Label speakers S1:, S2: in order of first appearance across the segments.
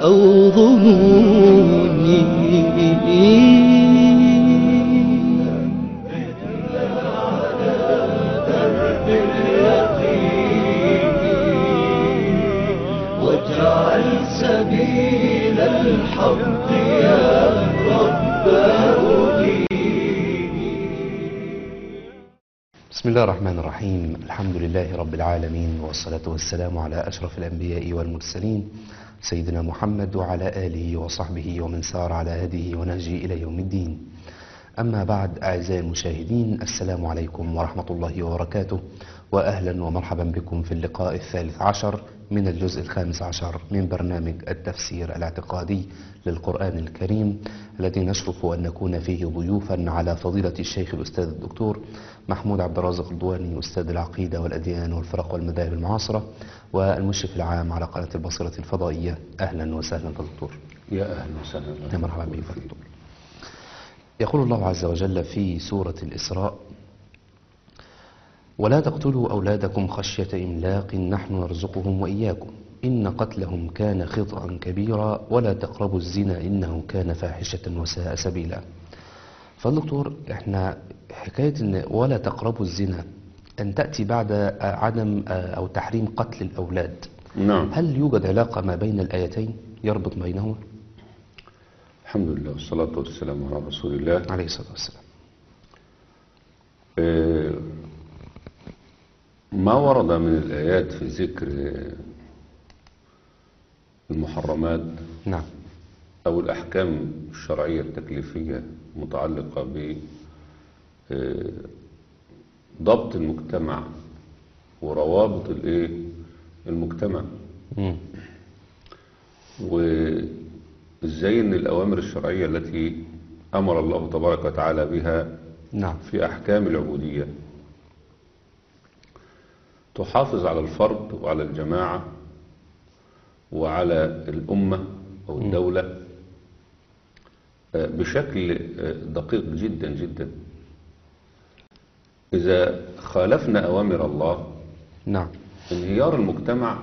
S1: أو ظنوني واجعل سبيل الحق يا رب
S2: بسم الله الرحمن الرحيم الحمد لله رب العالمين والصلاة والسلام على أشرف الأنبياء والمرسلين سيدنا محمد وعلى آله وصحبه ومن سار على هديه ونهجه إلى يوم الدين أما بعد أعزائي المشاهدين السلام عليكم ورحمة الله وبركاته وأهلا ومرحبا بكم في اللقاء الثالث عشر من الجزء الخامس عشر من برنامج التفسير الاعتقادي للقرآن الكريم الذي نشرف أن نكون فيه ضيوفا على فضيلة الشيخ الأستاذ الدكتور محمود عبد الرازق الضواني أستاذ العقيدة والأديان والفرق والمذاهب المعاصرة والمشرف العام على قناة البصيرة الفضائية أهلا وسهلا دكتور
S3: يا أهلا وسهلا
S2: يا مرحبا بك دكتور يقول الله عز وجل في سورة الإسراء ولا تقتلوا أولادكم خشية إملاق نحن نرزقهم وإياكم إن قتلهم كان خطأ كبيرا ولا تقربوا الزنا إنه كان فاحشة وساء سبيلا فالدكتور احنا حكاية ان ولا تقربوا الزنا أن تأتي بعد عدم أو تحريم قتل الأولاد
S3: نعم
S2: هل يوجد علاقة ما بين الآيتين يربط بينهما
S3: الحمد لله والصلاة والسلام على رسول الله
S2: عليه الصلاة والسلام
S3: آه، ما ورد من الآيات في ذكر آه، المحرمات
S2: نعم
S3: أو الأحكام الشرعية التكليفية متعلقة ب آه، ضبط المجتمع وروابط الإيه المجتمع
S2: مم.
S3: وإزاي أن الأوامر الشرعية التي أمر الله تبارك وتعالى بها
S2: نعم
S3: في أحكام العبودية تحافظ على الفرد وعلى الجماعة وعلى الأمة أو الدولة آه، بشكل آه، دقيق جدا جدا إذا خالفنا أوامر الله
S2: نعم
S3: انهيار المجتمع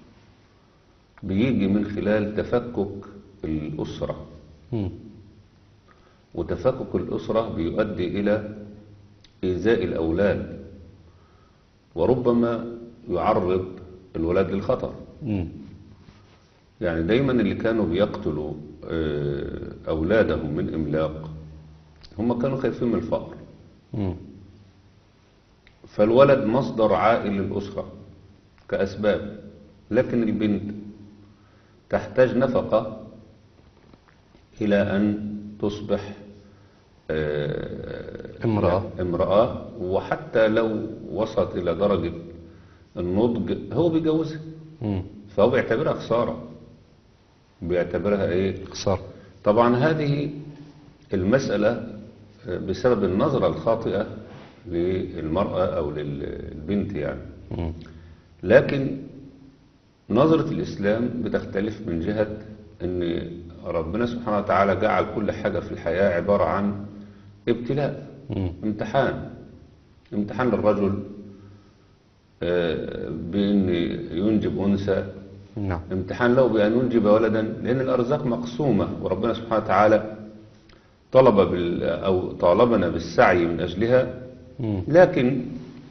S3: بيجي من خلال تفكك الأسرة
S2: مم.
S3: وتفكك الأسرة بيؤدي إلى إيذاء الأولاد وربما يعرض الولاد للخطر
S2: مم.
S3: يعني دايما اللي كانوا بيقتلوا آه، أولادهم من إملاق هم كانوا خايفين من الفقر
S2: مم.
S3: فالولد مصدر عائل للأسرة كأسباب لكن البنت تحتاج نفقة إلى أن تصبح آه،
S2: امرأة.
S3: امرأة وحتى لو وصلت إلى درجة النضج هو بيجوزها
S2: مم.
S3: فهو بيعتبرها خسارة بيعتبرها إيه
S2: خسارة
S3: طبعا هذه المسألة بسبب النظرة الخاطئة للمرأة أو للبنت يعني
S2: مم.
S3: لكن نظرة الإسلام بتختلف من جهة أن ربنا سبحانه وتعالى جعل كل حاجة في الحياة عبارة عن ابتلاء
S2: مم.
S3: امتحان امتحان للرجل آه، بأن ينجب أنثى
S2: نعم
S3: امتحان له بأن ينجب ولدا لأن الأرزاق مقسومة وربنا سبحانه وتعالى طلب بال أو طالبنا بالسعي من أجلها
S2: مم.
S3: لكن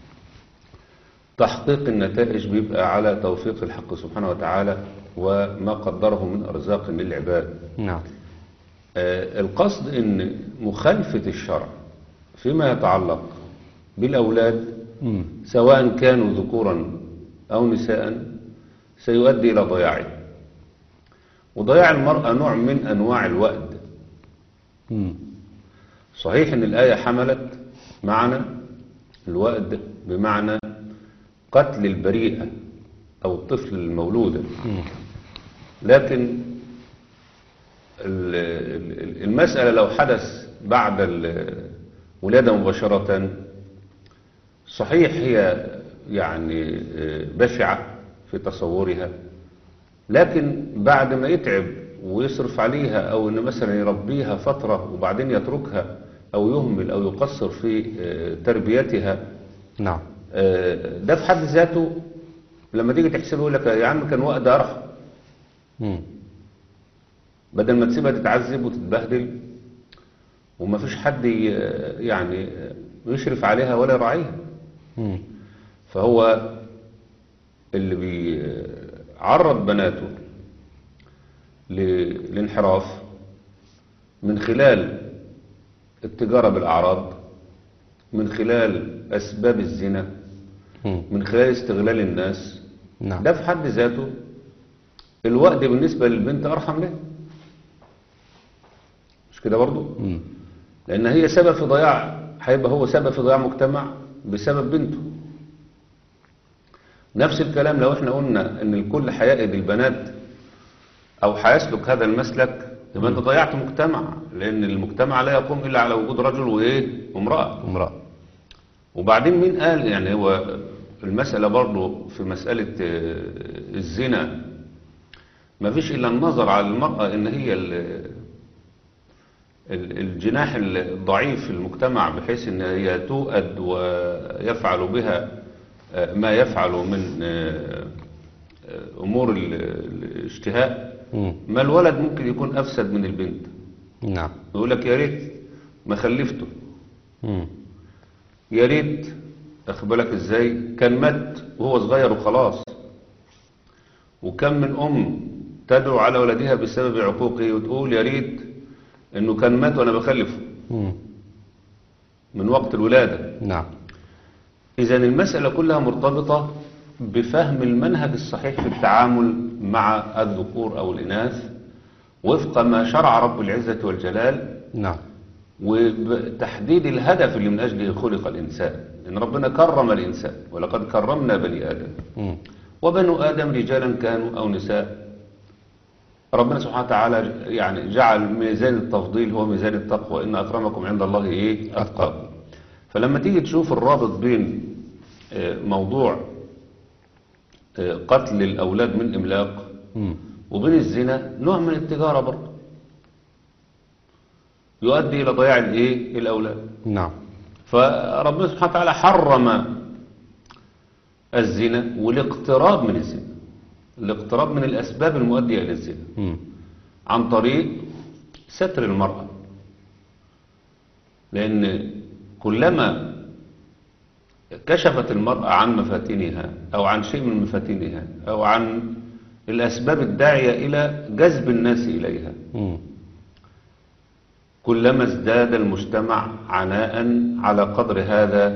S3: تحقيق النتائج بيبقى على توفيق الحق سبحانه وتعالى وما قدره من أرزاق للعباد
S2: نعم
S3: آه، القصد أن مخالفة الشرع فيما يتعلق بالأولاد
S2: مم.
S3: سواء كانوا ذكورا أو نساء سيؤدي إلى ضياعه وضياع المرأة نوع من أنواع الوأد
S2: مم.
S3: صحيح أن الآية حملت معنى الوأد بمعنى قتل البريئة أو الطفل المولودة
S2: مم.
S3: لكن ال- ال- المسألة لو حدث بعد الولادة مباشرة صحيح هي يعني آه، بشعة في تصورها لكن بعد ما يتعب ويصرف عليها أو إن مثلا يربيها فترة وبعدين يتركها أو يهمل أو يقصر في آه، تربيتها
S2: نعم
S3: آه، ده في حد ذاته لما تيجي تحسبه يقول لك يا عم كان وقت أرحم
S2: مم.
S3: بدل ما تسيبها تتعذب وتتبهدل وما فيش حد ي- يعني يشرف عليها ولا يراعيها
S2: مم.
S3: فهو اللي بيعرض بناته للانحراف من خلال التجارة بالأعراض من خلال أسباب الزنا
S2: مم.
S3: من خلال استغلال الناس
S2: نعم
S3: ده في حد ذاته الوقت بالنسبة للبنت أرحم لها مش كده برضو
S2: مم.
S3: لأن هي سبب في ضياع هيبقى هو سبب في ضياع مجتمع بسبب بنته نفس الكلام لو احنا قلنا ان الكل هيأيد البنات او هيسلك هذا المسلك يبقى انت ضيعت مجتمع لان المجتمع لا يقوم الا على وجود رجل وايه وامرأة
S2: امرأة
S3: وبعدين مين قال يعني هو المسألة برضو في مسألة آه، الزنا ما فيش إلا النظر على المرأة إن هي ال- ال- الجناح الضعيف في المجتمع بحيث إن هي تؤد ويفعل بها آه، ما يفعل من آه، آه، أمور ال- الاشتهاء
S2: مم.
S3: ما الولد ممكن يكون أفسد من البنت
S2: نعم
S3: يقول لك يا ريت ما خلفته
S2: مم.
S3: يا ريت اخد بالك ازاي كان مات وهو صغير وخلاص وكم من ام تدعو على ولدها بسبب عقوقه وتقول يا ريت انه كان مات وانا بخلفه
S2: مم.
S3: من وقت الولاده
S2: نعم
S3: اذا المساله كلها مرتبطه بفهم المنهج الصحيح في التعامل مع الذكور او الاناث وفق ما شرع رب العزه والجلال
S2: نعم
S3: وتحديد الهدف اللي من أجله خلق الإنسان إن ربنا كرم الإنسان ولقد كرمنا بني آدم
S2: مم.
S3: وبنو آدم رجالا كانوا أو نساء ربنا سبحانه وتعالى يعني جعل ميزان التفضيل هو ميزان التقوى إن أكرمكم عند الله إيه أتقاكم فلما تيجي تشوف الرابط بين آه، موضوع آه، قتل الأولاد من إملاق
S2: مم.
S3: وبين الزنا نوع من التجارة برضه يؤدي إلى ضياع الإيه الأولاد
S2: نعم
S3: فربنا سبحانه وتعالى حرم الزنا والاقتراب من الزنا الاقتراب من الأسباب المؤدية إلى الزنا
S2: مم.
S3: عن طريق ستر المرأة لأن كلما كشفت المرأة عن مفاتنها أو عن شيء من مفاتنها أو عن الأسباب الداعية إلى جذب الناس إليها
S2: مم.
S3: كلما ازداد المجتمع عناء على قدر هذا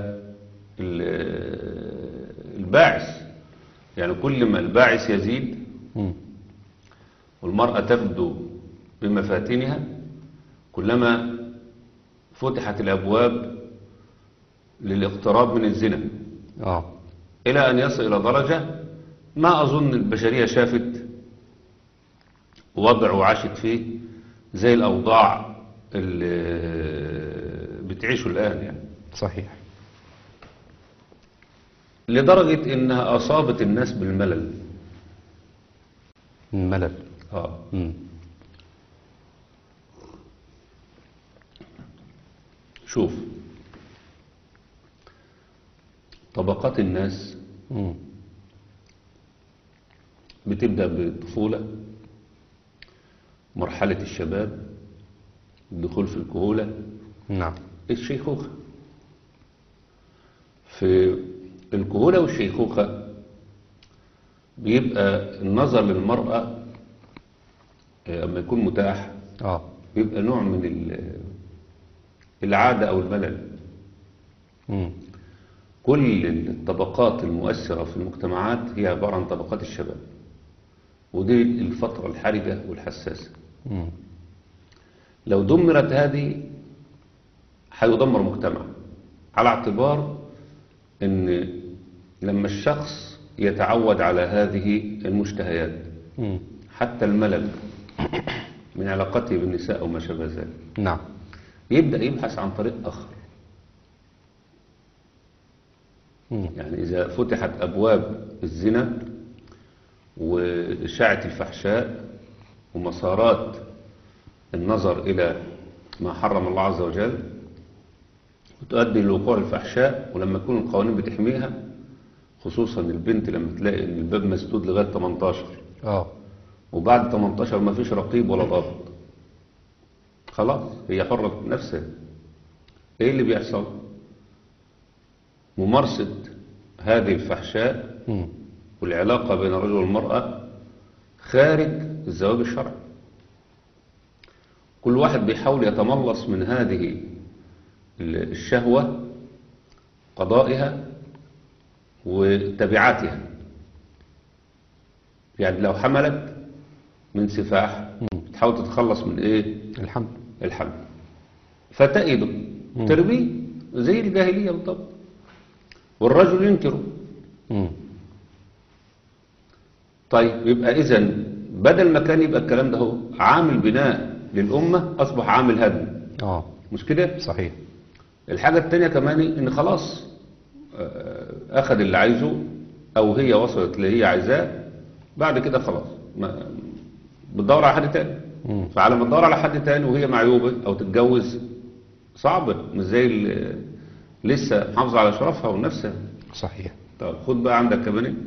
S3: ال- الباعث يعني كل ما الباعث يزيد
S2: مم.
S3: والمرأة تبدو بمفاتنها كلما فتحت الأبواب للاقتراب من الزنا
S2: اه
S3: إلى أن يصل إلى درجة ما أظن البشرية شافت وضع وعاشت فيه زي الأوضاع اللي بتعيشه الآن يعني
S2: صحيح
S3: لدرجة إنها أصابت الناس بالملل
S2: الملل
S3: آه.
S2: مم.
S3: شوف طبقات الناس
S2: مم.
S3: بتبدأ بالطفولة مرحلة الشباب الدخول في الكهولة
S2: نعم
S3: الشيخوخة في الكهولة والشيخوخة بيبقى النظر للمرأة آه، أما يكون متاح
S2: اه
S3: بيبقى نوع من ال- العادة أو الملل
S2: مم.
S3: كل الطبقات المؤثرة في المجتمعات هي عبارة عن طبقات الشباب ودي الفترة الحرجة والحساسة
S2: مم.
S3: لو دمرت هذه هيدمر مجتمع على اعتبار ان لما الشخص يتعود على هذه المشتهيات
S2: مم.
S3: حتى الملل من علاقته بالنساء وما شابه ذلك
S2: نعم
S3: يبدأ يبحث عن طريق آخر
S2: مم.
S3: يعني إذا فتحت أبواب الزنا وإشاعة الفحشاء ومسارات النظر إلى ما حرم الله عز وجل وتؤدي لوقوع الفحشاء ولما تكون القوانين بتحميها خصوصا البنت لما تلاقي ان الباب مسدود لغايه 18
S2: اه
S3: وبعد 18 ما فيش رقيب ولا ضابط خلاص هي حرة نفسها ايه اللي بيحصل ممارسة هذه الفحشاء
S2: مم.
S3: والعلاقة بين الرجل والمرأة خارج الزواج الشرعي كل واحد بيحاول يتملص من هذه ال- الشهوة قضائها وتبعاتها يعني لو حملت من سفاح تحاول تتخلص من ايه
S2: الحمد
S3: الحمل فتأيده ترميه زي الجاهلية بالضبط والرجل ينكره
S2: مم.
S3: طيب يبقى اذا بدل ما كان يبقى الكلام ده هو عامل بناء للأمة أصبح عامل هدم
S2: اه
S3: مش كده
S2: صحيح
S3: الحاجة التانية كمان إن خلاص آه، أخذ اللي عايزه أو هي وصلت اللي هي عايزاه بعد كده خلاص ما بتدور على حد تاني
S2: مم.
S3: فعلى ما تدور على حد تاني وهي معيوبة أو تتجوز صعبة مش زي اللي لسه محافظة على شرفها ونفسها
S2: صحيح
S3: طب خد بقى عندك كمان إيه؟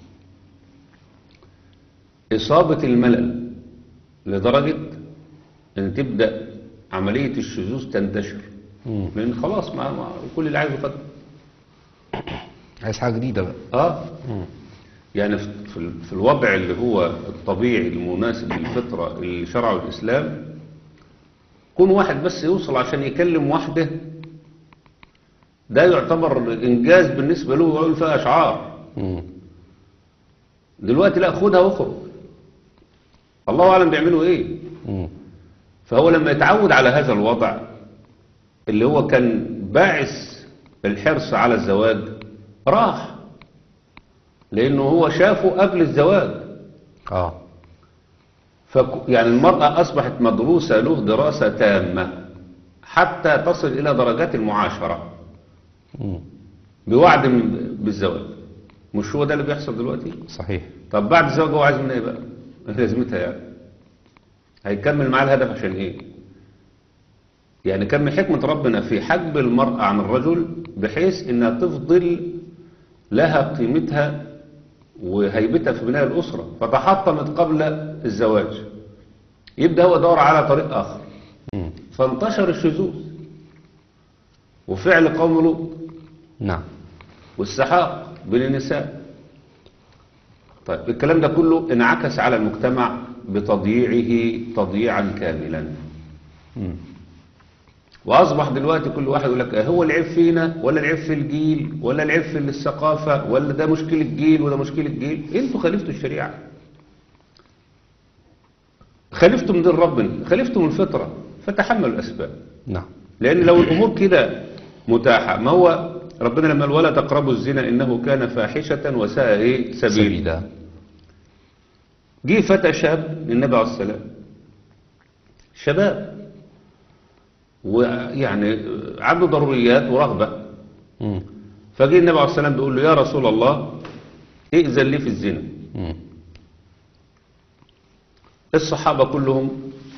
S3: إصابة الملل لدرجة إن تبدأ عملية الشذوذ تنتشر
S2: مم.
S3: لأن خلاص ما ما كل اللي عايزه خده
S2: عايز حاجة جديدة بقى
S3: اه
S2: مم.
S3: يعني في في ال- في الوضع اللي هو الطبيعي المناسب للفطرة اللي شرعه الإسلام كون واحد بس يوصل عشان يكلم واحدة ده يعتبر إنجاز بالنسبة له ويقول فيها أشعار
S2: مم.
S3: دلوقتي لا خدها واخرج الله أعلم بيعملوا إيه
S2: مم.
S3: فهو لما يتعود على هذا الوضع اللي هو كان باعث الحرص على الزواج راح لأنه هو شافه قبل الزواج
S2: اه
S3: فك يعني المرأة أصبحت مدروسة له دراسة تامة حتى تصل إلى درجات المعاشرة
S2: مم.
S3: بوعد من- بالزواج مش هو ده اللي بيحصل دلوقتي
S2: صحيح
S3: طب بعد الزواج هو عايز منها ايه بقى ايه لازمتها يعني هيكمل معاه الهدف عشان ايه يعني كان من حكمة ربنا في حجب المرأة عن الرجل بحيث انها تفضل لها قيمتها وهيبتها في بناء الأسرة فتحطمت قبل الزواج يبدأ هو يدور على طريق آخر
S2: مم.
S3: فانتشر الشذوذ وفعل قوم لوط
S2: نعم
S3: والسحاق بين النساء طيب الكلام ده كله انعكس على المجتمع بتضييعه تضييعا كاملا
S2: مم.
S3: واصبح دلوقتي كل واحد يقول لك هو العيب فينا ولا العيب في الجيل ولا العيب في الثقافه ولا ده مشكله جيل ولا مشكله جيل انتوا خالفتوا الشريعه خالفتوا من دين ربنا خالفتوا من الفطره فتحملوا الاسباب
S2: نعم
S3: لأن لو الأمور كده متاحة ما هو ربنا لما قال ولا تقربوا الزنا إنه كان فاحشة وساء إيه سبيل
S2: سبيلا
S3: جه فتى شاب للنبي عليه السلام شباب ويعني عنده ضروريات ورغبة
S2: مم.
S3: فجه النبي عليه السلام بيقول له يا رسول الله ائذن لي في الزنا
S2: مم.
S3: الصحابة كلهم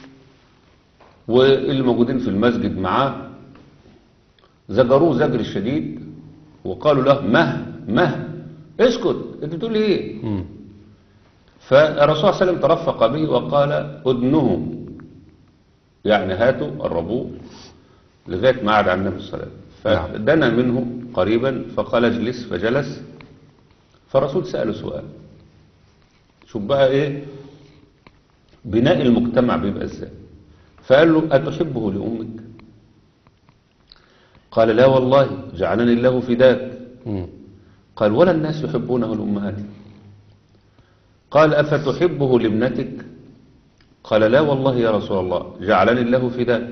S3: واللي موجودين في المسجد معاه زجروه زجر شديد وقالوا له مه مه اسكت انت بتقول ايه
S2: مم.
S3: فالرسول صلى الله عليه وسلم ترفق به وقال ادنه يعني هاتوا قربوه لغايه ما قعد على النبي صلى الله عليه وسلم فدنا منه قريبا فقال اجلس فجلس فالرسول سأله سؤال شوف بقى ايه بناء المجتمع بيبقى ازاي فقال له أتحبه لأمك قال لا والله جعلني الله فداك
S2: مم.
S3: قال ولا الناس يحبونه لأمهات قال أفتحبه لابنتك قال لا والله يا رسول الله جعلني الله فداك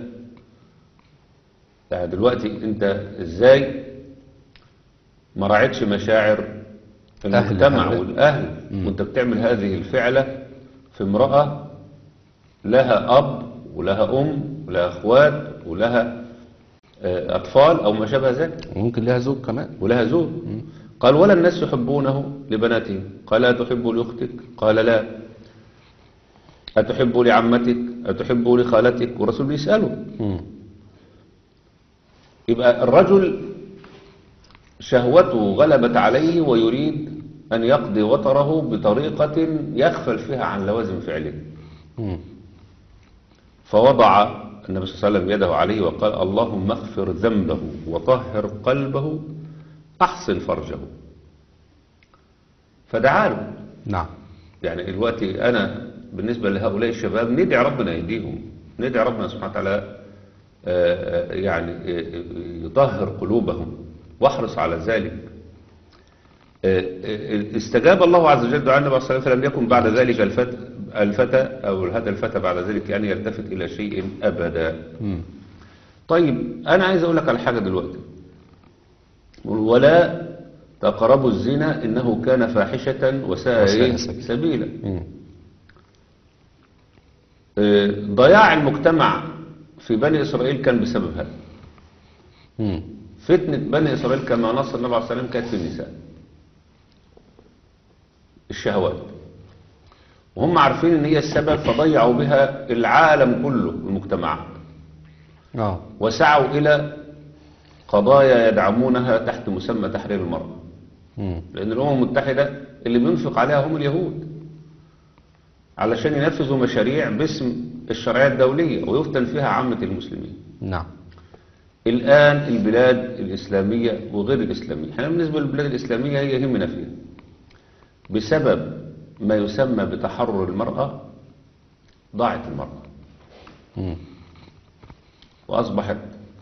S3: يعني دلوقتي انت ازاي ما راعيتش مشاعر المجتمع
S2: أهلها.
S3: والأهل
S2: مم.
S3: وانت بتعمل هذه الفعلة في امرأة لها أب ولها أم ولها أخوات ولها آه، أطفال أو ما شابه ذلك
S2: وممكن لها زوج كمان
S3: ولها زوج قال ولا الناس يحبونه لبناتهم قال أتحب لأختك قال لا أتحب لعمتك أتحب لخالتك والرسول بيسأله
S2: مم.
S3: يبقى الرجل شهوته غلبت عليه ويريد أن يقضي وطره بطريقة يغفل فيها عن لوازم فعله
S2: مم.
S3: فوضع النبي صلى الله عليه وسلم يده عليه وقال اللهم اغفر ذنبه وطهر قلبه أحسن فرجه فدعا له
S2: نعم
S3: يعني دلوقتي أنا بالنسبة لهؤلاء الشباب ندعي ربنا يهديهم ندعي ربنا سبحانه وتعالى آه، آه، يعني آه، يطهر قلوبهم واحرص على ذلك آه، آه، استجاب الله عز وجل دعاء النبي صلى الله عليه وسلم فلم يكن بعد ذلك الفتى الفتى أو هذا الفتى بعد ذلك أن يلتفت إلى شيء أبدا
S2: مم.
S3: طيب أنا عايز أقول لك على حاجة دلوقتي ولا تقربوا الزنا إنه كان فاحشة وساء
S2: وساء
S3: إيه؟
S2: سبيلا.
S3: سبيلا
S2: مم.
S3: آه، ضياع المجتمع في بني إسرائيل كان بسبب هذا
S2: مم.
S3: فتنة بني إسرائيل كما نص النبي عليه الصلاة والسلام كانت في النساء الشهوات وهم عارفين ان هي السبب فضيعوا بها العالم كله المجتمعات
S2: اه
S3: وسعوا إلى قضايا يدعمونها تحت مسمى تحرير المرأة
S2: مم.
S3: لأن الأمم المتحدة اللي بينفق عليها هم اليهود علشان ينفذوا مشاريع باسم الشرعية الدولية ويفتن فيها عامة المسلمين
S2: نعم
S3: الآن البلاد الإسلامية وغير الإسلامية احنا بالنسبة للبلاد الإسلامية هي يهمنا فيها بسبب ما يسمى بتحرر المرأة ضاعت المرأة
S2: مم.
S3: وأصبحت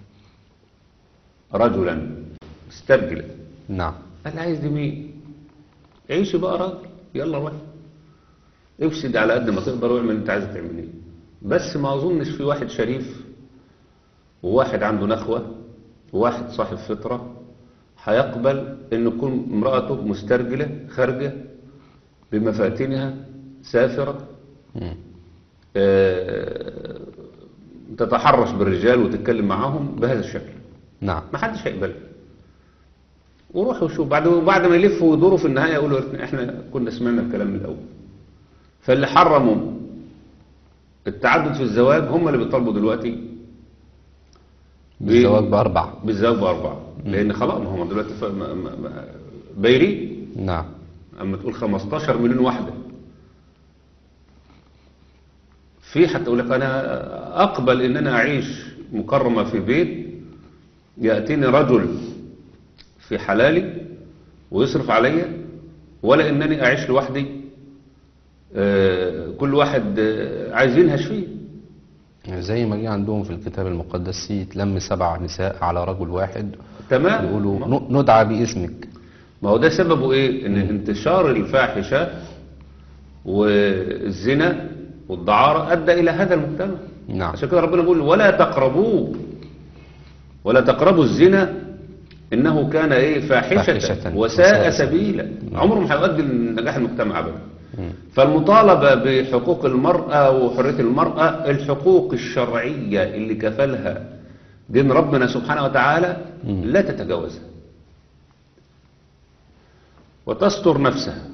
S3: رجلا مسترجلا
S2: نعم
S3: قال عايز دي مين عيشي بقى راجل يلا روح افسد على قد ما تقدر واعمل اللي انت عايز تعمليه بس ما اظنش في واحد شريف وواحد عنده نخوة وواحد صاحب فطرة هيقبل ان تكون امرأته مسترجلة خارجة بمفاتنها سافرة
S2: مم.
S3: آه، تتحرش بالرجال وتتكلم معاهم بهذا الشكل
S2: نعم
S3: ما حدش هيقبلها وروحوا شوف بعد بعد ما يلفوا ويدوروا في النهايه يقولوا احنا كنا سمعنا الكلام من الاول فاللي حرموا التعدد في الزواج هم اللي بيطالبوا دلوقتي
S2: بالزواج بأربع
S3: بالزواج باربعه لان خلاص ما هم دلوقتي ف- ما- ما- ما- بايرين
S2: نعم
S3: اما تقول 15 مليون واحده في حتى يقول لك انا اقبل ان انا اعيش مكرمه في بيت ياتيني رجل في حلالي ويصرف عليا ولا انني اعيش لوحدي آه، كل واحد آه، عايز ينهش فيه
S2: زي ما جه عندهم في الكتاب المقدس يتلم سبع نساء على رجل واحد
S3: تمام
S2: يقولوا ن- ندعى باسمك
S3: ما هو ده سببه ايه ان انتشار الفاحشة والزنا والدعارة ادى الى هذا المجتمع
S2: نعم.
S3: عشان كده ربنا بيقول ولا تقربوه ولا تقربوا الزنا انه كان ايه فاحشة,
S2: فاحشة
S3: وساء
S2: وساء
S3: سبيلا عمره ما هيؤدي لنجاح المجتمع ابدا فالمطالبة بحقوق المرأة وحرية المرأة الحقوق الشرعية اللي كفلها دين ربنا سبحانه وتعالى لا تتجاوزها وتستر نفسها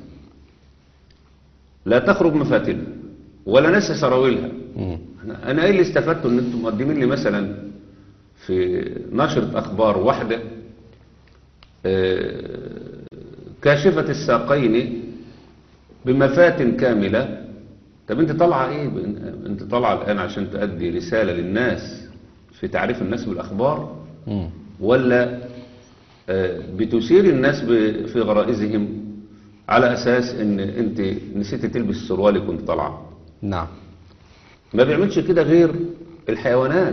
S3: لا تخرج مفاتنها ولا نسى سراويلها
S2: مم.
S3: أنا- انا ايه اللي استفدته ان انتم مقدمين لي مثلا في نشرة اخبار واحدة آه، كاشفة الساقين بمفاتن كاملة طب انت طالعة ايه ب- انت طالعة الان عشان تؤدي رسالة للناس في تعريف الناس بالاخبار
S2: مم.
S3: ولا آه، بتثير الناس ب- في غرائزهم على اساس ان انت نسيت تلبس سروالك وانت طالعه
S2: نعم
S3: ما بيعملش كده غير الحيوانات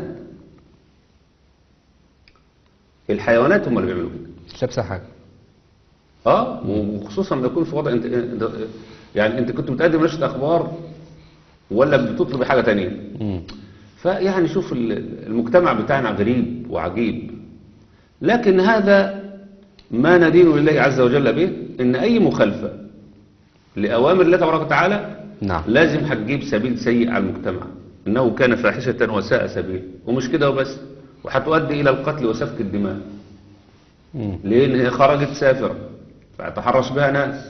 S3: الحيوانات هم اللي بيعملوا كده
S2: مش لابسه حاجه
S3: اه وخصوصا لما يكون في وضع انت انت- يعني انت كنت بتقدم نشرة اخبار ولا بتطلب حاجة تانية
S2: مم.
S3: فيعني شوف ال- المجتمع بتاعنا غريب وعجيب لكن هذا ما ندين لله عز وجل به ان اي مخالفة لأوامر الله تبارك وتعالى
S2: نعم
S3: لازم هتجيب سبيل سيء على المجتمع انه كان فاحشة وساء سبيل ومش كده وبس وهتؤدي الى القتل وسفك الدماء
S2: مم.
S3: لان هي خرجت سافرة فيتحرش بها ناس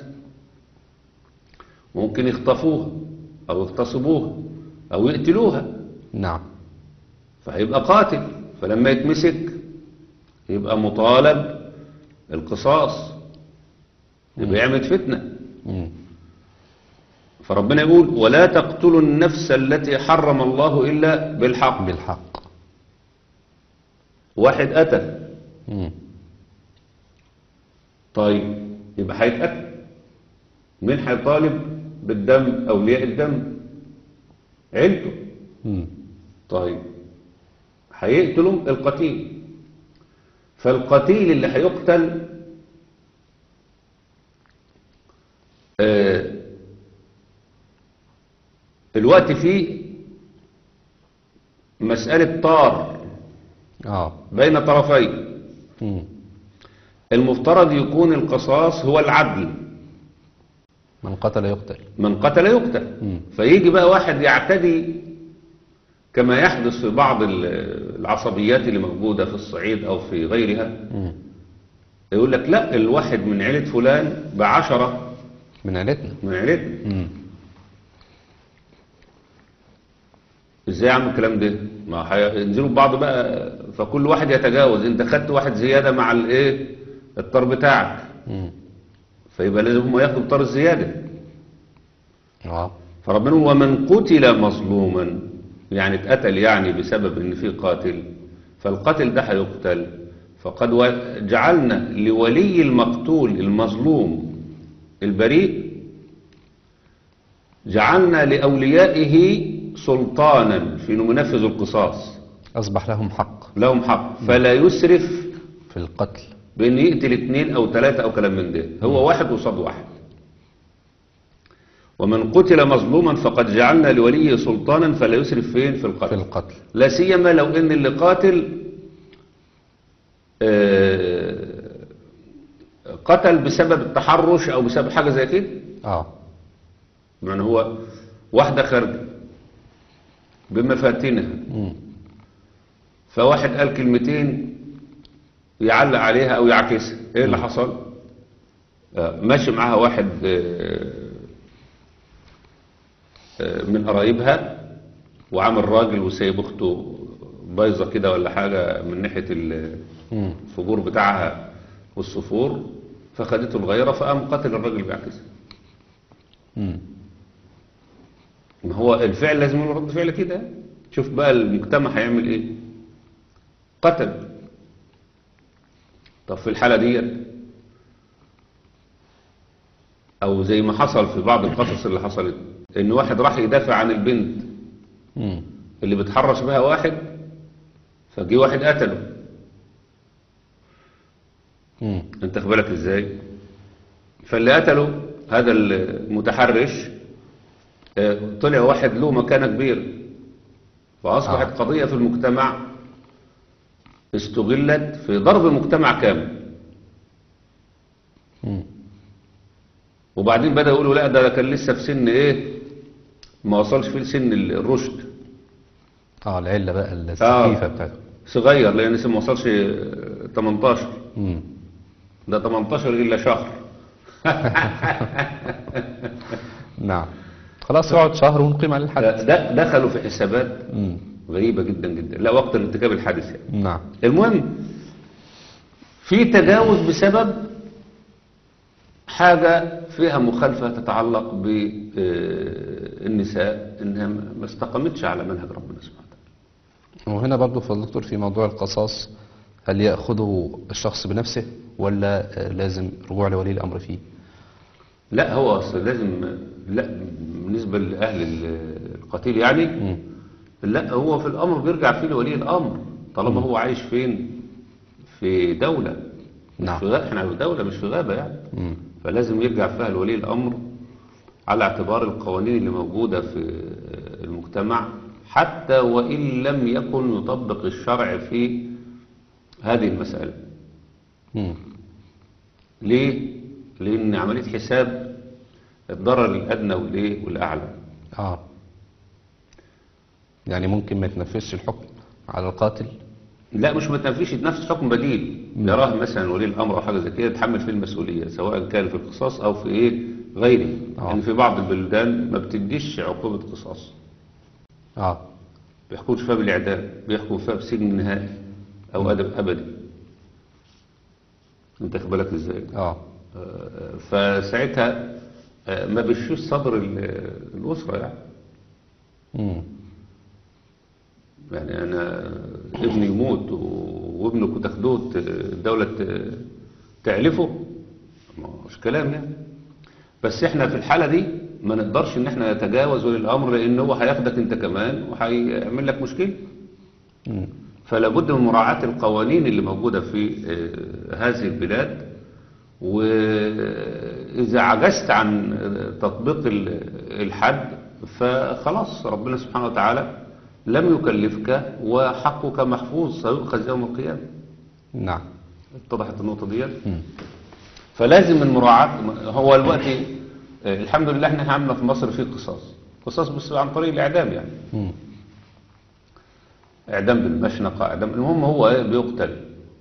S3: ممكن يخطفوها او يغتصبوها او يقتلوها
S2: نعم
S3: فهيبقى قاتل فلما يتمسك يبقى مطالب القصاص يبقى يعمل فتنة
S2: مم.
S3: فربنا يقول ولا تقتلوا النفس التي حرم الله إلا بالحق
S2: بالحق
S3: واحد قتل
S2: مم.
S3: طيب يبقى هيتقتل مين هيطالب بالدم أولياء الدم عيلته
S2: مم.
S3: طيب هيقتلوا القتيل فالقتيل اللي هيقتل آه الوقت فيه مسألة طار
S2: اه
S3: بين طرفين
S2: مم.
S3: المفترض يكون القصاص هو العدل
S2: من قتل يقتل
S3: من قتل يقتل
S2: مم.
S3: فيجي بقى واحد يعتدي كما يحدث في بعض ال- العصبيات اللي موجودة في الصعيد أو في غيرها
S2: مم.
S3: يقول لك لا الواحد من عيلة فلان بعشرة
S2: من عيلتنا
S3: من عيلتنا
S2: مم.
S3: ازاي اعمل الكلام ده ما هينزلوا ببعض بقى فكل واحد يتجاوز انت خدت واحد زيادة مع الايه الطار بتاعك
S2: مم.
S3: فيبقى لازم هم ياخدوا الطار الزيادة
S2: اه
S3: فربنا يقول ومن قتل مظلوما يعني اتقتل يعني بسبب ان في قاتل فالقاتل ده هيقتل فقد و- جعلنا لولي المقتول المظلوم البريء جعلنا لأوليائه سلطانا في انهم ينفذوا القصاص
S2: اصبح لهم حق
S3: لهم حق فلا يسرف
S2: في القتل
S3: بان يقتل اثنين او ثلاثة او كلام من ده هو واحد قصاد واحد ومن قتل مظلوما فقد جعلنا لوليه سلطانا فلا يسرف فين في
S2: في
S3: القتل
S2: القتل
S3: لا سيما لو ان اللي قاتل آه، قتل بسبب التحرش او بسبب حاجة زي كده
S2: اه
S3: يعني هو واحدة خارجة بمفاتنها
S2: مم.
S3: فواحد قال كلمتين يعلق عليها او يعكسها ايه اللي حصل آه، ماشي معاها واحد آه، آه، من قرايبها وعامل راجل وسايب اخته بايظه كده ولا حاجه من ناحيه ال-
S2: مم.
S3: الفجور بتاعها والصفور فخدته الغيره فقام قتل الراجل بيعكسها
S2: مم.
S3: ما هو الفعل لازم يكون رد فعل كده شوف بقى المجتمع هيعمل ايه قتل طب في الحالة ديت او زي ما حصل في بعض القصص اللي حصلت ان واحد راح يدافع عن البنت
S2: مم.
S3: اللي بتحرش بها واحد فجي واحد قتله
S2: مم.
S3: انت بالك ازاي فاللي قتله هذا المتحرش آه، طلع واحد له مكانة كبيرة فأصبحت
S2: آه.
S3: قضية في المجتمع استغلت في ضرب مجتمع كامل
S2: مم.
S3: وبعدين بدأ يقولوا لا ده كان لسه في سن ايه ما وصلش فيه لسن الرشد
S2: اه العله بقى السخيفه بتاعته
S3: صغير لان لسه ما وصلش آه، 18
S2: مم.
S3: ده 18 الا شهر
S2: نعم خلاص يقعد شهر ونقيم عليه الحد
S3: ده ده دخلوا في حسابات
S2: مم.
S3: غريبة جدا جدا لا وقت الارتكاب الحادث يعني
S2: نعم
S3: المهم في تجاوز بسبب حاجة فيها مخالفة تتعلق بالنساء انها ما استقامتش على منهج ربنا سبحانه وتعالى
S2: وهنا برضو في الدكتور في موضوع القصاص هل يأخذه الشخص بنفسه ولا آه، لازم رجوع لولي الأمر فيه
S3: لا هو أصل لازم لا بالنسبة لأهل القتيل يعني
S2: مم.
S3: لا هو في الأمر بيرجع فيه لولي الأمر طالما هو عايش فين في دولة مش
S2: نعم.
S3: في غابة احنا في دولة مش في غابة يعني
S2: مم.
S3: فلازم يرجع فيها لولي الأمر على اعتبار القوانين اللي موجودة في المجتمع حتى وإن لم يكن يطبق الشرع في هذه المسألة
S2: مم.
S3: ليه؟ لأن عملية حساب الضرر الأدنى والإيه والأعلى
S2: اه يعني ممكن ما يتنفذش الحكم على القاتل
S3: لا مش ما تنفيش نفس حكم بديل يراه مثلا ولي الامر او حاجه زي كده يتحمل فيه المسؤوليه سواء كان في القصاص او في ايه غيره
S2: آه.
S3: يعني في بعض البلدان ما بتديش عقوبه قصاص
S2: اه
S3: بيحكموش فيها بالاعدام بيحكموا فيها بسجن نهائي او ادب ابدي انت خد بالك ازاي
S2: اه
S3: آه، فساعتها آه، ما بيشوش صدر ال- الاسره يعني
S2: مم.
S3: يعني انا ابني يموت و- وابنك وتاخدوه ت- الدولة ت- تعلفه ما هوش كلام يعني بس احنا في الحالة دي ما نقدرش ان احنا نتجاوز ولي الامر لان هو هياخدك انت كمان وهيعمل لك مشكلة
S2: مم.
S3: فلا بد من مراعاة القوانين اللي موجودة في آه، هذه البلاد وإذا عجزت عن آه، تطبيق ال- الحد فخلاص ربنا سبحانه وتعالى لم يكلفك وحقك محفوظ سيؤخذ يوم القيامة
S2: نعم
S3: اتضحت النقطة دي
S2: مم.
S3: فلازم من مراعاة هو الوقت آه، الحمد لله احنا عندنا في مصر في قصاص قصاص بس عن طريق الإعدام يعني
S2: مم.
S3: اعدام بالمشنقة اعدام المهم هو ايه بيقتل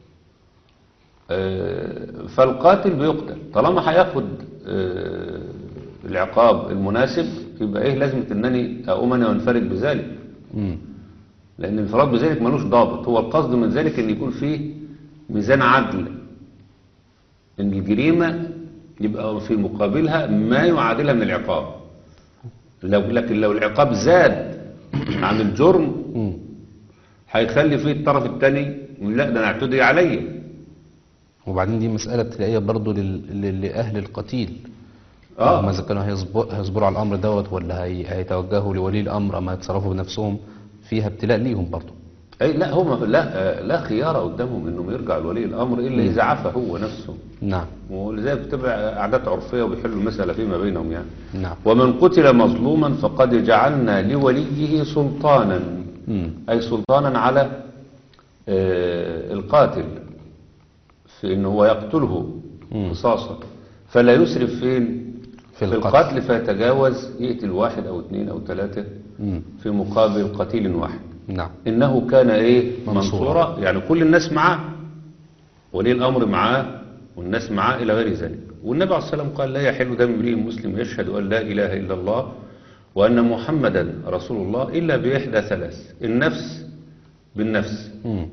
S3: آه، فالقاتل بيقتل طالما هياخد آه، العقاب المناسب يبقى ايه لازمة انني اقوم انا وانفرد بذلك
S2: مم.
S3: لان الانفراد بذلك ملوش ضابط هو القصد من ذلك ان يكون فيه ميزان عدل ان الجريمة يبقى في مقابلها ما يعادلها من العقاب لو لكن لو العقاب زاد عن الجرم
S2: مم.
S3: هيخلي فيه الطرف الثاني يقول لا ده انا اعتدي عليا
S2: وبعدين دي مسألة ابتدائية برضو لل- لل- لأهل القتيل
S3: آه.
S2: هم إذا كانوا هيصبروا, هيصبروا على الأمر دوت ولا هي- هيتوجهوا لولي الأمر أما يتصرفوا بنفسهم فيها ابتلاء ليهم برضو
S3: اي لا هم لا لا خيار قدامهم انهم يرجعوا لولي الامر الا اذا عفى هو نفسه
S2: نعم
S3: ولذلك بتبع عادات عرفيه وبيحلوا المساله فيما بينهم يعني
S2: نعم
S3: ومن قتل مظلوما فقد جعلنا لوليه سلطانا
S2: مم.
S3: اي سلطانا على آه، القاتل في انه هو يقتله
S2: مم.
S3: قصاصا فلا يسرف فين
S2: في
S3: في
S2: القتل.
S3: القتل فيتجاوز يقتل واحد او اثنين او ثلاثه
S2: مم.
S3: في مقابل قتيل واحد
S2: نعم
S3: إنه كان إيه
S2: منصورا.
S3: منصورا يعني كل الناس معاه ولي الأمر معاه والناس معاه إلى غير ذلك والنبي عليه الصلاة والسلام قال لا يحل دم امرئ مسلم يشهد أن لا إله إلا الله وأن محمدا رسول الله إلا بإحدى ثلاث النفس بالنفس
S2: مم.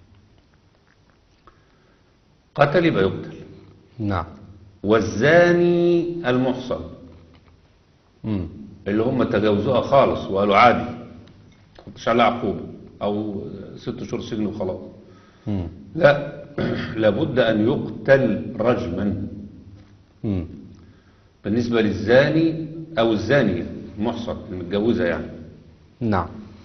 S3: قتل يبقى يقتل
S2: نعم
S3: والزاني المحصن
S2: مم.
S3: اللي هم تجاوزوها خالص وقالوا عادي مش على عقوبة أو ست شهور سجن وخلاص
S2: مم.
S3: لا لابد أن يقتل رجما
S2: مم.
S3: بالنسبة للزاني أو الزانية المحصن المتجوزة يعني
S2: نعم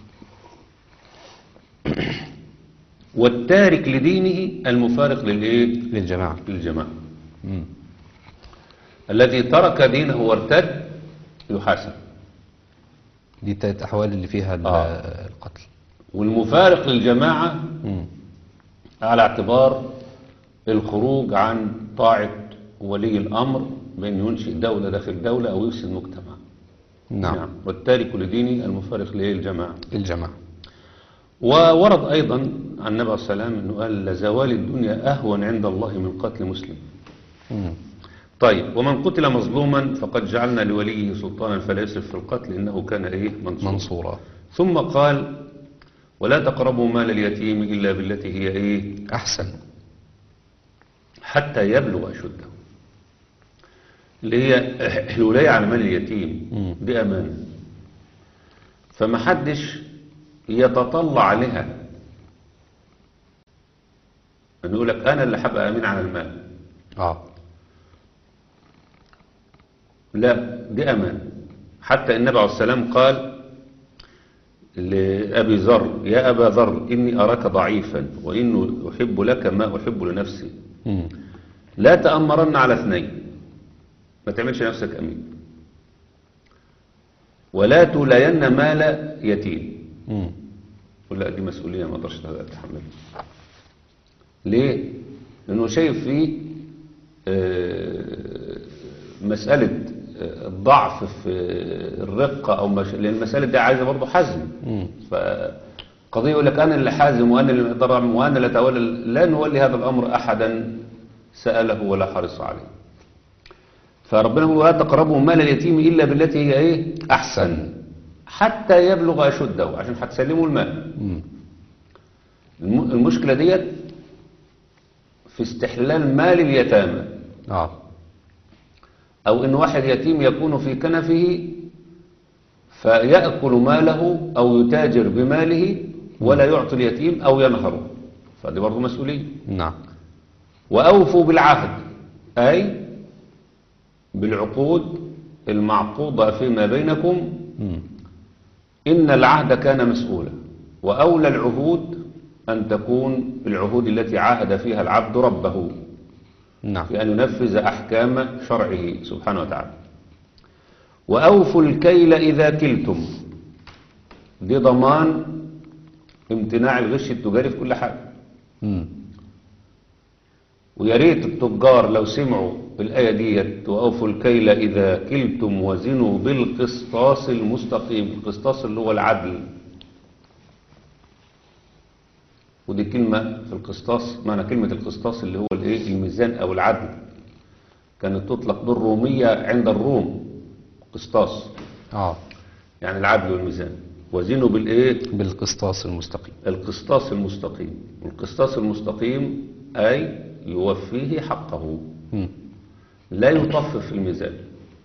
S3: والتارك لدينه المفارق للإيه؟
S2: للجماعة
S3: للجماعة
S2: مم.
S3: الذي ترك دينه وارتد يحاسب
S2: دي التلات أحوال اللي فيها ال-
S3: آه.
S2: القتل
S3: والمفارق للجماعة
S2: مم.
S3: على اعتبار الخروج عن طاعة ولي الأمر بأن ينشئ دولة داخل دولة أو يفسد مجتمع
S2: نعم
S3: والتارك لدينه المفارق للجماعة
S2: الجماعة
S3: وورد أيضا عن النبي عليه السلام أنه قال لزوال الدنيا أهون عند الله من قتل مسلم
S2: مم.
S3: طيب ومن قتل مظلوما فقد جعلنا لوليه سلطانا فلا يسرف في القتل إنه كان إيه منصورا
S2: منصورة
S3: ثم قال ولا تقربوا مال اليتيم إلا بالتي هي إيه
S2: أحسن
S3: حتى يبلغ أشده اللي هي الولاية على مال اليتيم
S2: مم.
S3: دي أمانة فما حدش يتطلع لها أن يقول لك أنا اللي هبقى أمين على المال
S2: اه
S3: لا دي أمانة حتى النبي عليه السلام قال لأبي ذر يا أبا ذر إني أراك ضعيفا وإنه أحب لك ما أحب لنفسي
S2: مم.
S3: لا تأمرن على اثنين ما تعملش نفسك أمين ولا تولين مال يتيم
S2: مم.
S3: يقول لا دي مسؤولية ما اقدرش اتحملها ليه؟ لأنه شايف فيه آه، مسألة آه، الضعف في الرقة أو مش... لأن المسألة دي عايزة برضه حزم
S2: مم.
S3: فقضية يقول لك أنا اللي حازم وأنا اللي أقدر أعمل وأنا اللي أتولى لا نولي هذا الأمر أحدا سأله ولا حرص عليه فربنا يقول ولا تقربوا مال اليتيم إلا بالتي هي إيه أحسن حتى يبلغ أشده عشان هتسلموا المال
S2: مم.
S3: الم- المشكلة ديت في استحلال مال اليتامى
S2: اه
S3: أو إن واحد يتيم يكون في كنفه فيأكل ماله أو يتاجر بماله ولا يعطي اليتيم أو ينهره فدي برضه مسؤولية
S2: نعم
S3: وأوفوا بالعهد أي بالعقود المعقودة فيما بينكم
S2: مم.
S3: إن العهد كان مسؤولا وأولى العهود أن تكون العهود التي عاهد فيها العبد ربه
S2: نعم
S3: في أن ينفذ أحكام شرعه سبحانه وتعالى وأوفوا الكيل إذا كلتم دي ضمان امتناع الغش التجاري في كل حاجة
S2: مم.
S3: ويا ريت التجار لو سمعوا الآية ديت وأوفوا الكيل إذا كلتم وزنوا بالقسطاس المستقيم القسطاس اللي هو العدل ودي كلمة في القسطاس معنى كلمة القسطاس اللي هو الايه الميزان أو العدل كانت تطلق بالرومية عند الروم قسطاس
S2: اه
S3: يعني العدل والميزان وزنوا بالإيه
S2: بالقسطاس المستقيم
S3: القسطاس المستقيم القسطاس المستقيم أي يوفيه حقه
S2: مم.
S3: لا يطفف في الميزان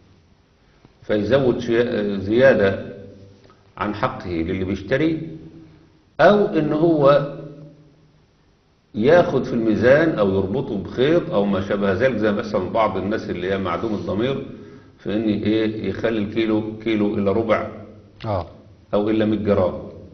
S3: فيزود شيء- زيادة عن حقه للي بيشتري أو إن هو ياخد في الميزان أو يربطه بخيط أو ما شابه ذلك زي ما بيحصل بعض الناس اللي هي معدوم الضمير في إن إيه يخلي الكيلو كيلو إلا ربع
S2: اه
S3: أو إلا 100 جرام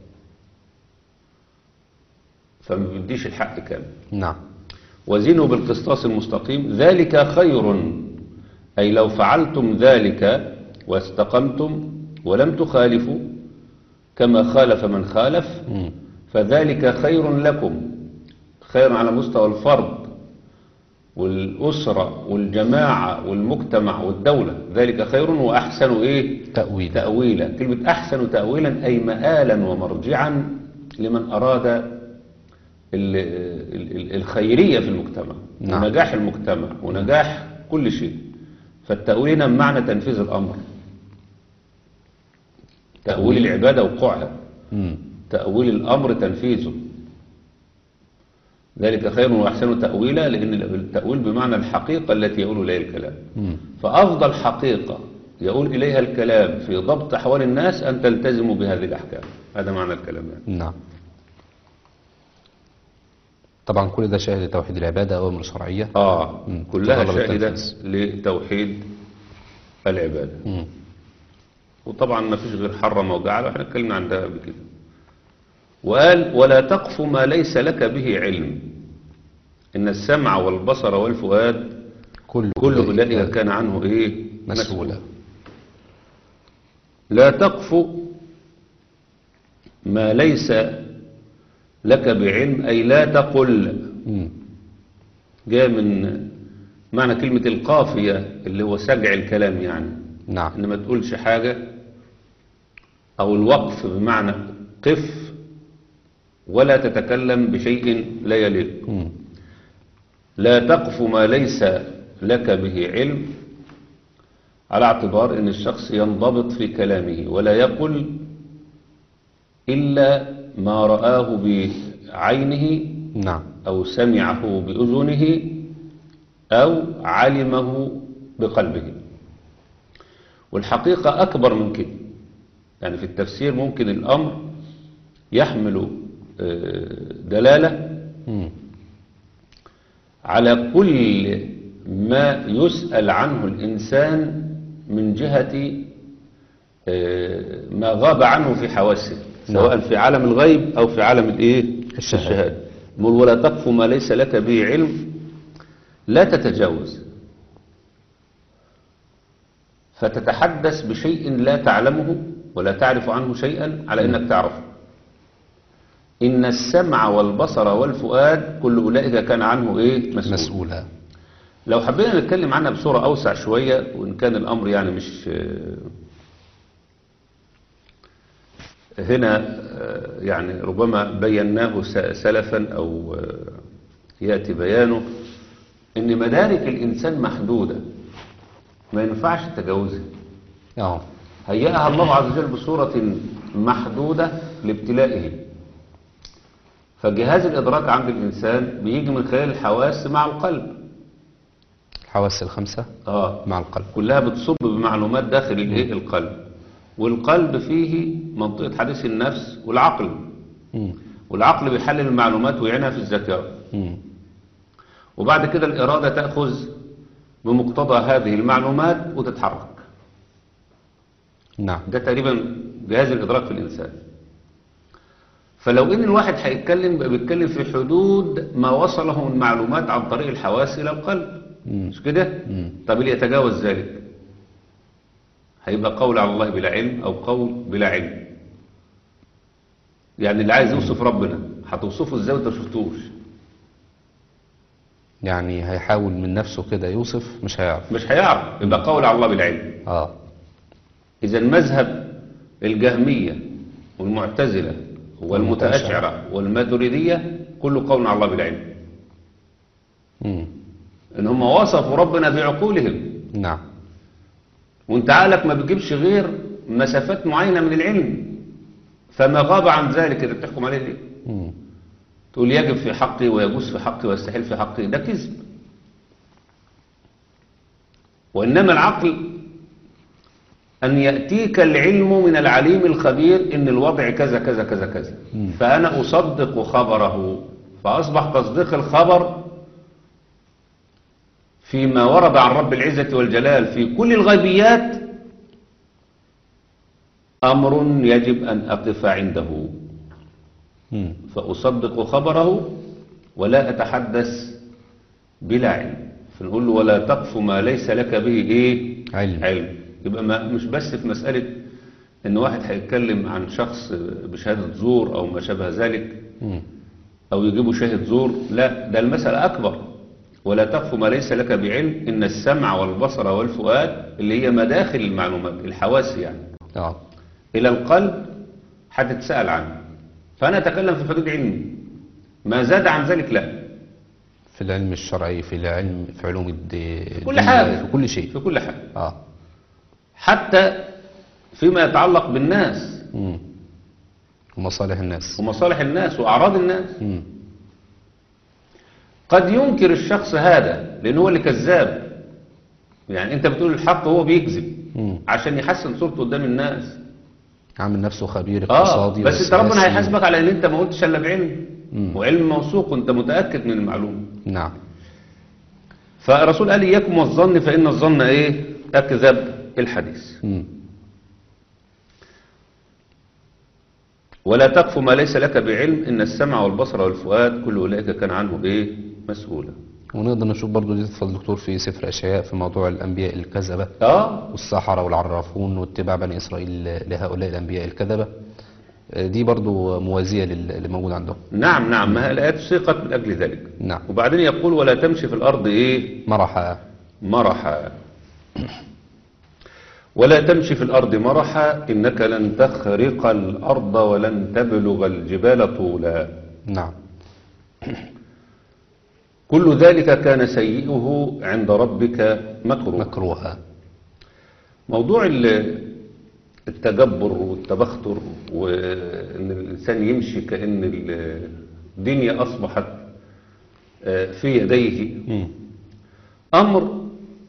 S3: فما بيديش الحق كامل
S2: نعم
S3: وزنوا بالقسطاس المستقيم ذلك خير أي لو فعلتم ذلك واستقمتم ولم تخالفوا كما خالف من خالف
S2: مم.
S3: فذلك خير لكم خير على مستوى الفرد والأسرة والجماعة والمجتمع والدولة ذلك خير وأحسن إيه
S2: تأويل
S3: تأويلا كلمة أحسن تأويلا أي مآلا ومرجعا لمن أراد ال- ال- ال- الخيرية في المجتمع
S2: نعم.
S3: ونجاح المجتمع ونجاح كل شيء فالتأويل هنا بمعنى تنفيذ الأمر تأويل العبادة وقوعها
S2: مم.
S3: تأويل الأمر تنفيذه ذلك خير وأحسن تأويلا لأن التأويل بمعنى الحقيقة التي يقول إليها الكلام
S2: مم.
S3: فأفضل حقيقة يقول إليها الكلام في ضبط أحوال الناس أن تلتزموا بهذه الأحكام هذا معنى الكلام يعني.
S2: نعم طبعا كل ده شاهد لتوحيد العبادة أوامر شرعية
S3: آه
S2: مم.
S3: كلها
S2: تطلب
S3: شاهدة
S2: التنفيذ.
S3: لتوحيد العبادة
S2: مم.
S3: وطبعا ما فيش غير حرم وجعل واحنا اتكلمنا عن ده قبل كده وقال ولا تقف ما ليس لك به علم إن السمع والبصر والفؤاد
S2: كل
S3: كل أولئك كان عنه إيه
S2: مسؤولا
S3: لا تقف ما ليس لك بعلم أي لا تقل
S2: مم.
S3: جاء من معنى كلمة القافية اللي هو سجع الكلام يعني
S2: نعم
S3: إن ما تقولش حاجة أو الوقف بمعنى قف ولا تتكلم بشيء لا يليق
S2: مم.
S3: لا تقف ما ليس لك به علم على اعتبار ان الشخص ينضبط في كلامه ولا يقل إلا ما رآه بعينه
S2: نعم
S3: أو سمعه بأذنه أو علمه بقلبه والحقيقة أكبر من كده يعني في التفسير ممكن الأمر يحمل آه، دلالة
S2: مم.
S3: على كل ما يسأل عنه الإنسان من جهة آه، ما غاب عنه في حواسه سواء في عالم الغيب أو في عالم الإيه
S2: الشهادة.
S3: الشهادة يقول ولا تقف ما ليس لك به علم لا تتجاوز فتتحدث بشيء لا تعلمه ولا تعرف عنه شيئا على أنك تعرفه إن السمع والبصر والفؤاد كل أولئك كان عنه إيه مسؤول
S2: مسؤولا
S3: لو حبينا نتكلم عنها بصورة أوسع شوية وإن كان الأمر يعني مش هنا آه، يعني ربما بيناه س- سلفا أو آه، يأتي بيانه إن مدارك الإنسان محدودة ما ينفعش تجاوزها
S2: اه
S3: هيئها الله عز وجل بصورة محدودة لابتلائه فجهاز الإدراك عند الإنسان بيجي من خلال الحواس مع القلب
S2: الحواس الخمسة
S3: آه
S2: مع القلب
S3: كلها بتصب بمعلومات داخل الايه القلب والقلب فيه منطقة حديث النفس والعقل
S2: مم.
S3: والعقل بيحلل المعلومات ويعينها في الذاكرة
S2: مم.
S3: وبعد كده الإرادة تأخذ بمقتضى هذه المعلومات وتتحرك
S2: نعم
S3: ده تقريبا جهاز الإدراك في الإنسان فلو إن الواحد هيتكلم بقى بيتكلم في حدود ما وصله من معلومات عن طريق الحواس إلى القلب
S2: مم.
S3: مش كده؟
S2: مم.
S3: طب اللي يتجاوز ذلك هيبقى قول على الله بلا علم أو قول بلا علم يعني اللي عايز يوصف ربنا هتوصفه ازاي وانت شفتوش
S2: يعني هيحاول من نفسه كده يوصف مش هيعرف
S3: مش هيعرف يبقى قول على الله بالعلم
S2: اه
S3: إذا مذهب الجهمية والمعتزلة والمتأشعرة والماتريدية كله قول على الله بالعلم
S2: مم.
S3: إن هم وصفوا ربنا بعقولهم
S2: نعم
S3: وانت عقلك ما بيجيبش غير مسافات معينة من العلم فما غاب عن ذلك اللي بتحكم عليه ليه
S2: مم.
S3: تقول يجب في حقي ويجوز في حقي ويستحيل في حقي ده كذب وإنما العقل أن يأتيك العلم من العليم الخبير إن الوضع كذا كذا كذا كذا
S2: مم.
S3: فأنا أصدق خبره فأصبح تصديق الخبر فيما ورد عن رب العزة والجلال في كل الغيبيات أمر يجب أن أقف عنده
S2: مم.
S3: فأصدق خبره ولا أتحدث بلا علم فنقول له ولا تقف ما ليس لك به إيه
S2: علم.
S3: علم يبقى ما مش بس في مسألة إن واحد هيتكلم عن شخص بشهادة زور أو ما شابه ذلك
S2: مم.
S3: أو يجيبوا شاهد زور لا ده المسألة أكبر ولا تقف ما ليس لك بعلم إن السمع والبصر والفؤاد اللي هي مداخل المعلومات الحواس يعني
S2: اه
S3: إلى القلب هتتسأل عنه فأنا أتكلم في حدود علمي ما زاد عن ذلك لا
S2: في العلم الشرعي في العلم في علوم الدين
S3: في كل حاجة
S2: في كل شيء
S3: في كل حاجة
S2: اه
S3: حتى فيما يتعلق بالناس
S2: مم. ومصالح الناس
S3: ومصالح الناس وأعراض الناس
S2: مم.
S3: قد ينكر الشخص هذا لأنه هو اللي كذاب يعني أنت بتقول الحق وهو بيكذب
S2: مم.
S3: عشان يحسن صورته قدام الناس
S2: عامل نفسه خبير
S3: اه
S2: اقتصادي
S3: بس انت ربنا
S2: وسياسي.
S3: هيحاسبك على ان انت ما قلتش الا بعلم
S2: مم.
S3: وعلم موثوق وانت متاكد من المعلومه
S2: نعم
S3: فالرسول قال اياكم والظن فان الظن ايه اكذب الحديث
S2: مم.
S3: ولا تقف ما ليس لك بعلم ان السمع والبصر والفؤاد كل اولئك كان عنه ايه مسؤولا
S2: ونقدر نشوف برضو دي تفضل الدكتور في سفر اشعياء في موضوع الانبياء الكذبه
S3: اه
S2: والسحرة والعرافون واتباع بني إسرائيل لهؤلاء الأنبياء الكذبة آه، دي برضو موازية لل- اللي موجود عندهم
S3: نعم نعم ما الايات سيقت من اجل ذلك
S2: نعم
S3: وبعدين يقول ولا تمشي في الارض ايه
S2: مرحا
S3: مرحا ولا تمشي في الأرض مرحا إنك لن تخرق الأرض ولن تبلغ الجبال طولا
S2: نعم
S3: كل ذلك كان سيئه عند ربك مكروه
S2: مكروها
S3: موضوع ال- التجبر والتبختر وان الانسان يمشي كأن ال- الدنيا اصبحت آه، في يديه
S2: مم.
S3: امر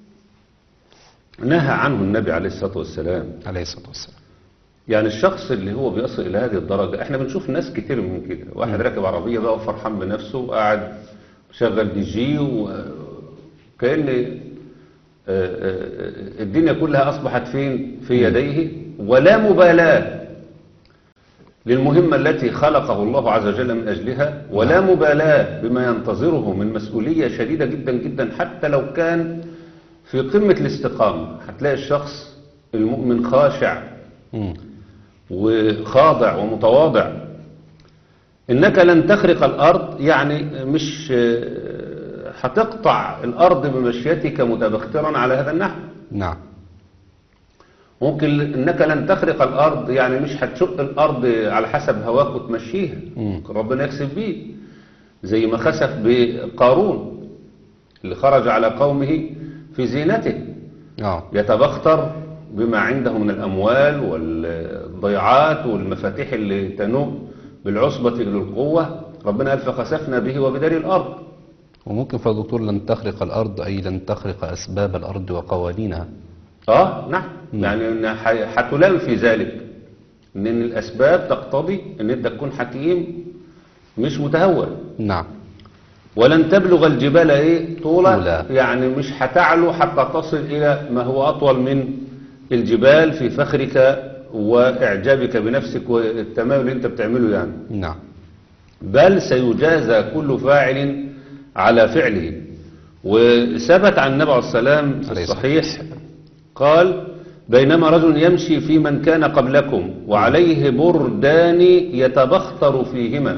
S3: نهى عنه النبي عليه الصلاة والسلام
S2: عليه الصلاة والسلام
S3: يعني الشخص اللي هو بيصل إلى هذه الدرجة احنا بنشوف ناس كتير من كده واحد راكب عربية بقى وفرحان بنفسه وقاعد شغل دي جي وكأن آه، آه، الدنيا كلها أصبحت فين في يديه ولا مبالاة للمهمة التي خلقه الله عز وجل من أجلها ولا مبالاة بما ينتظره من مسؤولية شديدة جدا جدا حتى لو كان في قمة الاستقامة هتلاقي الشخص المؤمن خاشع
S2: مم.
S3: وخاضع ومتواضع إنك لن تخرق الأرض يعني مش آه، هتقطع الأرض بمشيتك متبخترا على هذا النحو
S2: نعم
S3: ممكن إنك لن تخرق الأرض يعني مش هتشق الأرض على حسب هواك وتمشيها
S2: مم.
S3: ربنا يخسف بيه زي ما خسف بقارون اللي خرج على قومه في زينته
S2: اه
S3: يتبختر بما عنده من الأموال والضيعات والمفاتيح اللي تنوب بالعصبة إلى القوة ربنا قال فخسفنا به وبدار الأرض
S2: وممكن فالدكتور لن تخرق الأرض أي لن تخرق أسباب الأرض وقوانينها
S3: آه نعم يعني إن ح- هتلام في ذلك إن الأسباب تقتضي إن أنت تكون حكيم مش متهور
S2: نعم
S3: ولن تبلغ الجبال ايه طولا
S2: طولا.
S3: يعني مش هتعلو حتى تصل الى ما هو اطول من الجبال في فخرك واعجابك بنفسك والتمام اللي انت بتعمله يعني
S2: نعم
S3: بل سيجازى كل فاعل على فعله وثبت عن النبي عليه السلام في
S2: عليه الصلاة
S3: الصحيح قال بينما رجل يمشي في من كان قبلكم وعليه بردان يتبختر فيهما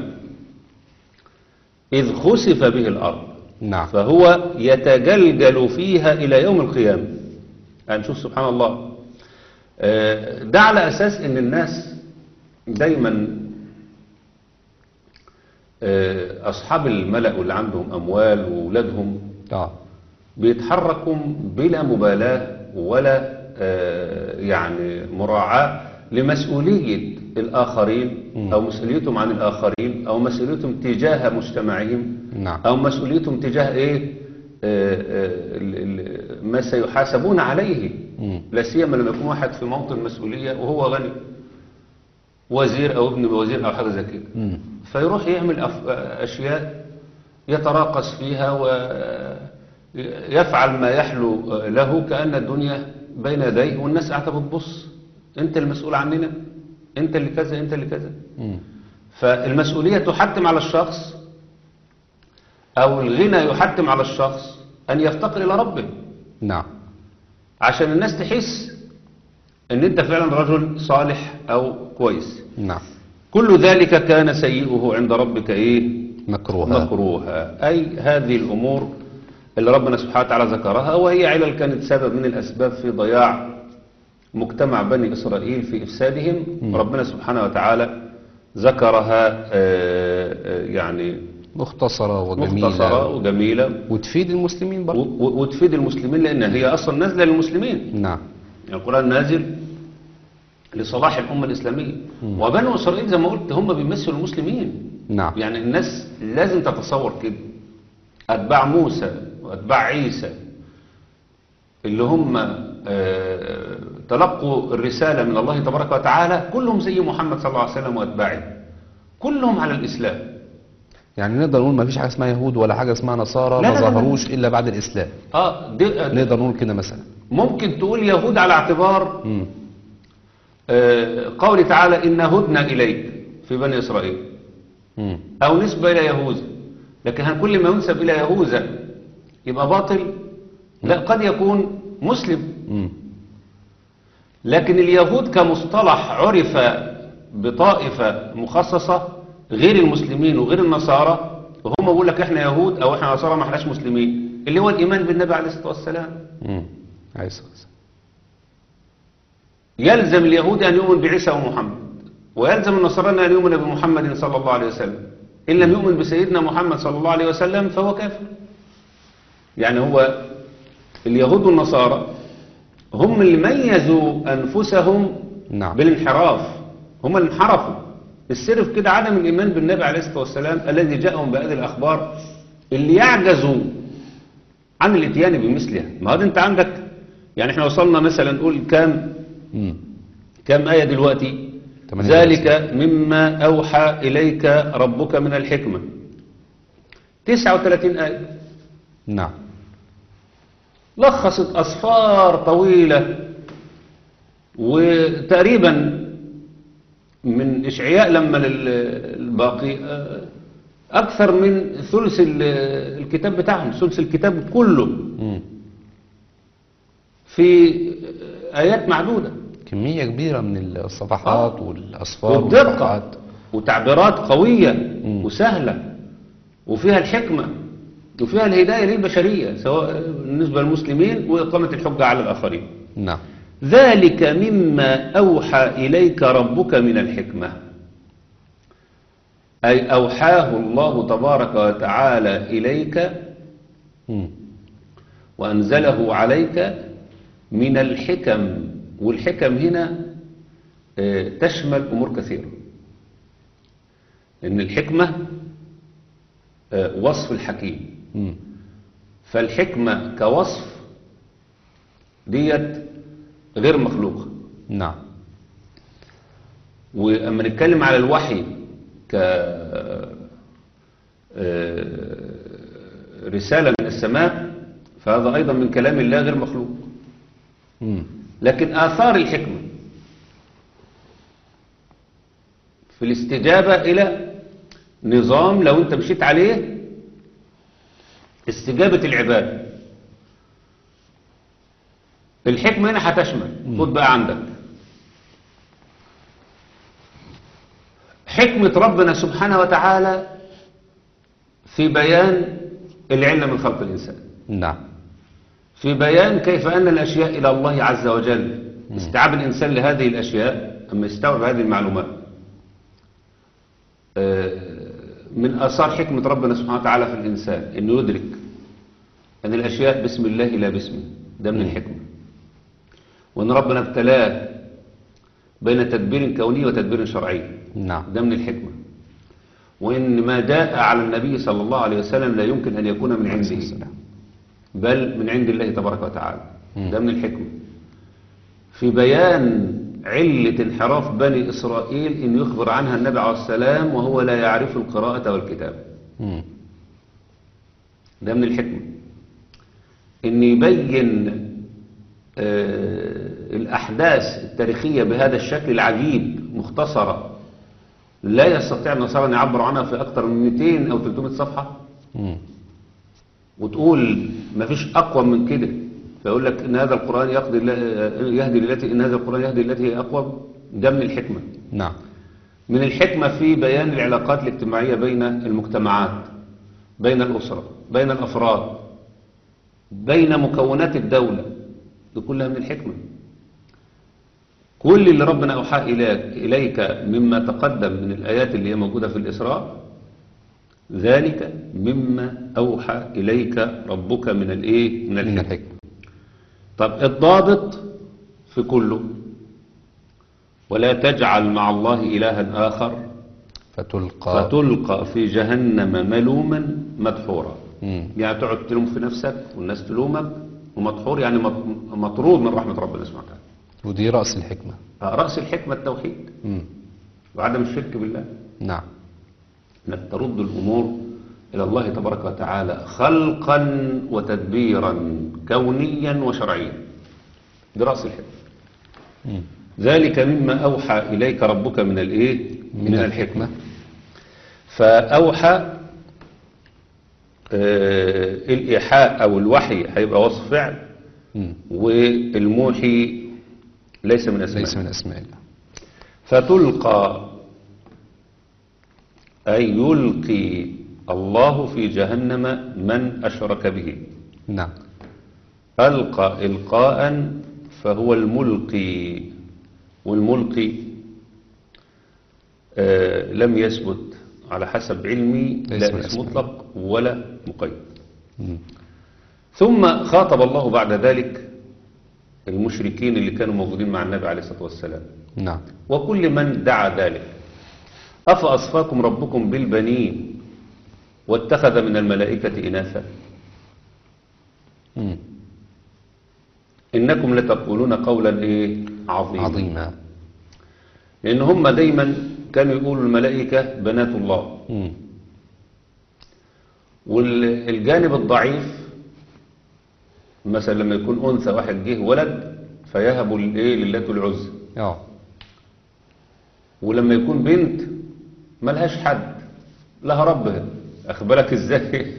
S3: إذ خسف به الأرض
S2: نعم
S3: فهو يتجلجل فيها إلى يوم القيامة يعني شوف سبحان الله آه، ده على أساس أن الناس دايما آه، أصحاب الملأ واللي عندهم أموال وولادهم
S2: اه
S3: بيتحركوا بلا مبالاة ولا آه، يعني مراعاة لمسؤولية الآخرين أو مسؤوليتهم عن الآخرين أو مسؤوليتهم تجاه مجتمعهم
S2: نعم
S3: أو مسؤوليتهم تجاه إيه آه، آه، ال- ال- ما سيحاسبون عليه
S2: مم.
S3: لا سيما لما يكون واحد في موطن مسؤولية وهو غني وزير أو ابن وزير أو حاجة زي كده
S2: مم.
S3: فيروح يعمل أف- أشياء يتراقص فيها ويفعل ما يحلو له كأن الدنيا بين يديه والناس قاعدة بتبص أنت المسؤول عننا أنت اللي كذا أنت اللي كذا
S2: مم.
S3: فالمسؤولية تحتم على الشخص أو الغنى يحتم على الشخص أن يفتقر إلى ربه
S2: نعم
S3: عشان الناس تحس أن أنت فعلا رجل صالح أو كويس
S2: نعم
S3: كل ذلك كان سيئه عند ربك إيه
S2: مكروها
S3: مكروها أي هذه الأمور اللي ربنا سبحانه وتعالى ذكرها وهي علل كانت سبب من الأسباب في ضياع مجتمع بني إسرائيل في إفسادهم ربنا سبحانه وتعالى ذكرها آه، آه، يعني
S2: مختصرة وجميلة
S3: مختصرة وجميلة
S2: وتفيد المسلمين
S3: و-
S2: برضه
S3: و- وتفيد المسلمين لأن هي أصلا نازلة للمسلمين
S2: نعم
S3: يعني القرآن نازل لصلاح الأمة الإسلامية وبنو إسرائيل زي ما قلت هم بيمثلوا المسلمين
S2: نعم
S3: يعني الناس لازم تتصور كده أتباع موسى وأتباع عيسى اللي هم آه، تلقوا الرسالة من الله تبارك وتعالى كلهم زي محمد صلى الله عليه وسلم وأتباعه كلهم على الإسلام
S2: يعني نقدر نقول ما فيش حاجة اسمها يهود ولا حاجة اسمها نصارى
S3: لا
S2: ما
S3: لا لا لا.
S2: ظهروش إلا بعد الإسلام
S3: آه دي آه،
S2: نقدر نقول كده مثلا
S3: ممكن تقول يهود على اعتبار
S2: مم.
S3: آه، قول تعالى إن هدنا إليك في بني إسرائيل
S2: مم.
S3: أو نسبة إلى يهوذا لكن هل كل ما ينسب إلى يهوذا يبقى باطل لا قد يكون مسلم
S2: مم.
S3: لكن اليهود كمصطلح عرف بطائفة مخصصة غير المسلمين وغير النصارى وهم بيقول لك احنا يهود او احنا نصارى ما احناش مسلمين اللي هو الايمان بالنبي عليه الصلاة والسلام
S2: مم. عليه الصلاة والسلام.
S3: يلزم اليهود ان يؤمن بعيسى ومحمد ويلزم النصراني ان يؤمن بمحمد صلى الله عليه وسلم ان لم يؤمن بسيدنا محمد صلى الله عليه وسلم فهو كافر يعني هو اليهود والنصارى هم اللي ميزوا انفسهم
S2: نعم
S3: بالانحراف هم اللي انحرفوا السر في كده عدم الإيمان بالنبي عليه الصلاة والسلام الذي جاءهم بهذه الأخبار اللي يعجزوا عن الاتيان بمثلها ما هذا انت عندك يعني احنا وصلنا مثلا نقول كام
S2: مم.
S3: كام آية دلوقتي
S2: 38.
S3: ذلك مما أوحى إليك ربك من الحكمة 39 آية
S2: نعم
S3: لخصت أصفار طويلة وتقريبا من إشعياء لما للباقي آه، أكثر من ثلث ال- الكتاب بتاعهم ثلث الكتاب كله
S2: مم.
S3: في آيات معدودة
S2: كمية كبيرة من الصفحات والأصفار
S3: والدقة
S2: والصفحات
S3: وتعبيرات قوية
S2: مم.
S3: وسهلة وفيها الحكمة وفيها الهداية للبشرية سواء بالنسبة للمسلمين وإقامة الحجة على الآخرين
S2: نعم
S3: ذلك مما أوحى إليك ربك من الحكمة أي أوحاه الله تبارك وتعالى إليك
S2: مم.
S3: وأنزله عليك من الحكم والحكم هنا آه، تشمل أمور كثيرة لأن الحكمة آه، وصف الحكيم
S2: مم.
S3: فالحكمة كوصف ديت غير مخلوقة
S2: نعم
S3: وأما نتكلم على الوحي ك آه، رسالة من السماء فهذا أيضا من كلام الله غير مخلوق
S2: مم.
S3: لكن آثار الحكمة في الاستجابة إلى نظام لو أنت مشيت عليه استجابة العباد الحكمة هنا هتشمل خد بقى عندك حكمة ربنا سبحانه وتعالى في بيان العلة من خلق الإنسان
S2: نعم
S3: في بيان كيف أن الأشياء إلى الله عز وجل استيعاب الإنسان لهذه الأشياء أما يستوعب هذه المعلومات آه، من آثار حكمة ربنا سبحانه وتعالى في الإنسان أنه يدرك أن الأشياء باسم الله لا باسمه ده من الحكمة وأن ربنا ابتلاه بين تدبير كوني وتدبير شرعي
S2: نعم
S3: ده من الحكمة وإن ما جاء على النبي صلى الله عليه وسلم لا يمكن أن يكون من عنده
S2: السلام.
S3: بل من عند الله تبارك وتعالى
S2: مم.
S3: ده من الحكمة في بيان علة انحراف بني إسرائيل إن يخبر عنها النبي عليه السلام وهو لا يعرف القراءة والكتاب
S2: مم.
S3: ده من الحكمة إن يبين آه، الأحداث التاريخية بهذا الشكل العجيب مختصرة لا يستطيع النصارى أن يعبروا عنها في أكثر من 200 أو 300 صفحة
S2: مم.
S3: وتقول ما فيش أقوى من كده فيقول لك إن هذا القرآن يقضي الل- يهدي للتي إن هذا القرآن يهدي التي هي أقوى ده من الحكمة
S2: نعم
S3: من الحكمة في بيان العلاقات الاجتماعية بين المجتمعات بين الأسرة بين الأفراد بين مكونات الدولة دي كلها من الحكمة كل اللي ربنا أوحى إليك, إليك مما تقدم من الآيات اللي هي موجودة في الإسراء ذلك مما أوحى إليك ربك من الإيه من
S2: من
S3: الحكمة
S2: الحكمة
S3: طب الضابط في كله ولا تجعل مع الله إلها آخر
S2: فتلقى
S3: فتلقى في جهنم ملوما مدحورا
S2: مم.
S3: يعني تقعد تلوم في نفسك والناس تلومك ومدحور يعني مط- مطرود من رحمة ربنا سبحانه وتعالى
S2: ودي رأس الحكمة
S3: آه، رأس الحكمة التوحيد
S2: مم.
S3: وعدم الشرك بالله
S2: نعم
S3: انك ترد الامور الى الله تبارك وتعالى خلقا وتدبيرا كونيا وشرعيا دي راس الحكمه
S2: مم.
S3: ذلك مما اوحى اليك ربك من الايه
S2: من الحكمة
S3: فاوحى آه الايحاء او الوحي هيبقى وصف فعل
S2: مم.
S3: والموحي ليس من اسماء
S2: ليس من أسماء الله
S3: فتلقى أي يلقي الله في جهنم من أشرك به
S2: نعم
S3: ألقى إلقاء فهو الملقي والملقي آه لم يثبت على حسب علمي
S2: ليس
S3: لا
S2: من
S3: اسم
S2: أسماء
S3: مطلق ولا مقيد
S2: مم.
S3: ثم خاطب الله بعد ذلك المشركين اللي كانوا موجودين مع النبي عليه الصلاة والسلام
S2: نعم
S3: وكل من دعا ذلك أفأصفاكم ربكم بالبنين واتخذ من الملائكة إناثا
S2: مم.
S3: إنكم لتقولون قولا إيه عظيما
S2: عظيمة
S3: لأن هم دايما كانوا يقولوا الملائكة بنات الله
S2: مم.
S3: والجانب الضعيف مثلا لما يكون أنثى واحد جه ولد فيهبوا الإيه للات العزى
S2: اه
S3: ولما يكون بنت ملهاش حد لها ربها أخبرك إزاي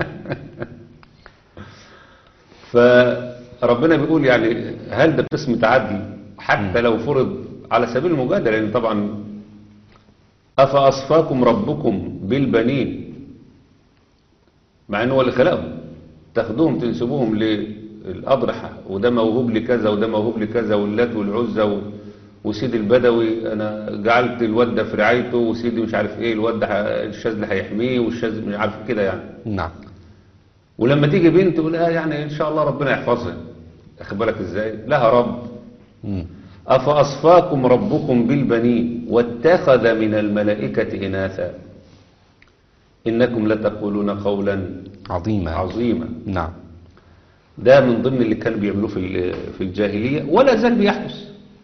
S3: فربنا بيقول يعني هل ده قسم تعدي حتى لو فرض على سبيل المجادلة لأن طبعا أفأصفاكم ربكم بالبنين مع أنه هو اللي خلقهم تاخدوهم تنسبوهم للأضرحة وده موهوب لكذا وده موهوب لكذا واللات والعزى و- وسيدي البدوي أنا جعلت الواد ده في رعايته وسيدي مش عارف إيه الواد ده ح- الشاذ هيحميه والشاذ مش عارف كده يعني
S2: نعم
S3: ولما تيجي بنت تقول اه يعني ان شاء الله ربنا يحفظها اخد بالك ازاي لها رب
S2: مم.
S3: افاصفاكم ربكم بالبنين واتخذ من الملائكه اناثا انكم لتقولون قولا
S2: عظيمة
S3: عظيما
S2: نعم
S3: ده من ضمن اللي كانوا بيعملوه في ال- في الجاهليه ولا زال بيحدث